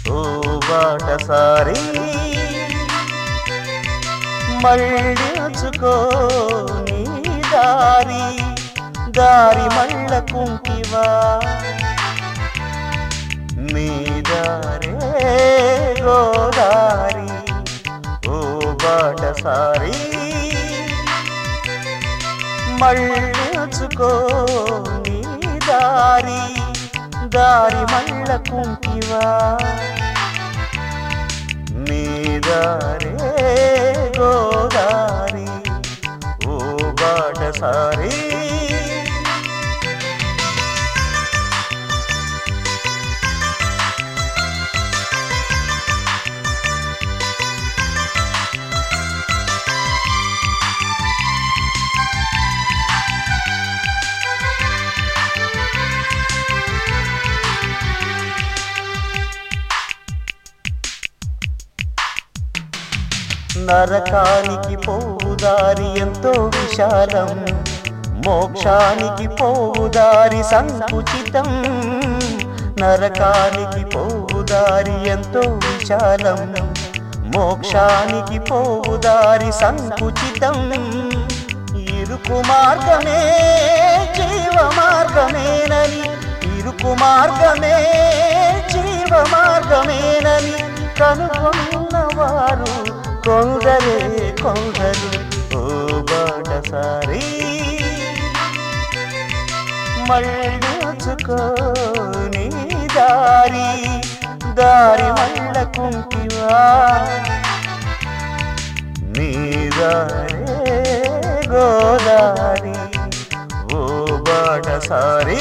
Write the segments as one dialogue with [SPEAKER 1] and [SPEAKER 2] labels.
[SPEAKER 1] ఓ బాటసారి మళ్ళించుకో నీ దారి దారి మళ్ళ కుంటివా నీ దారే గోదారి ఓ బాటసారి మళ్ళించుకో నీ దారి దారి మళ్ళ కుంటివా నీ దారే గోదారి ఓ బాటసారి నరకానికి పోవుదారి ఎంతో విశాలం మోక్షానికి పోవుదారి సంకుచితం నరకానికి పోవుదారి ఎంతో విశాలం మోక్షానికి పోవుదారి సంకుచితం ఇరుకు మార్గమే జీవ మార్గమేనని ఇరుకు మార్గమే జీవ మార్గమేనని కనుగొన్నవారు కొందరే కొందరు ఓ బాటసారి మళ్ళుచుకో నీ దారి దారి మళ్ళ కుంటివా నీ దారే గోదారి ఓ బాటసారి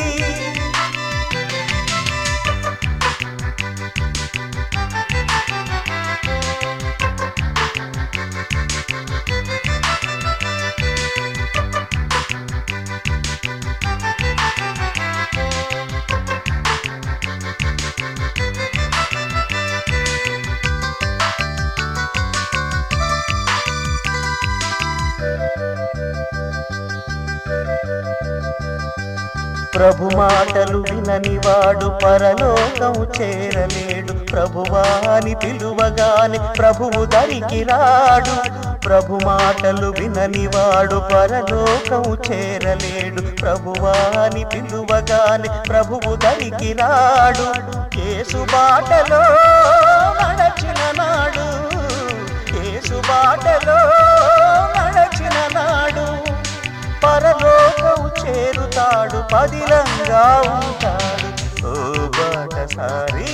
[SPEAKER 1] ప్రభు మాటలు వినని వాడు పరలోకం చేరలేడు ప్రభువాని పిలువగాని ప్రభువు దరికి రాడు ప్రభు మాటలు వినని వాడు పరలోకం చేరలేడు ప్రభువాని పిలువగాని ప్రభువు దరికి రాడు యేసు బాటలో నడచిన నాడు యేసు బాటలో నడచిన నాడు పరలోకం చేరుతాడు పదిలంగా ఉంటాడు ఓ బాటసారి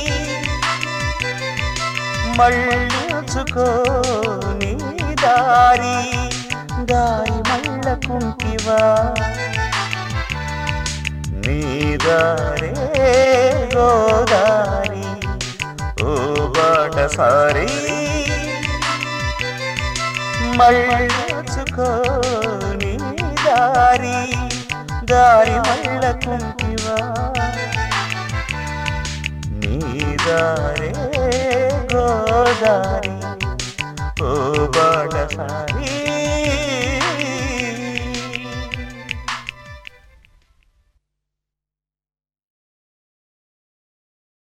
[SPEAKER 1] మళ్ళుచుకో నీ దారి దారి మళ్ళ కుంటివా నీ దారే గోదారి ఓ బాటసారి మళ్ళుచుకో నీ దారి దారి మళ్ళ కుంటివా నీ దారే గోదారి ఓ బాటసారి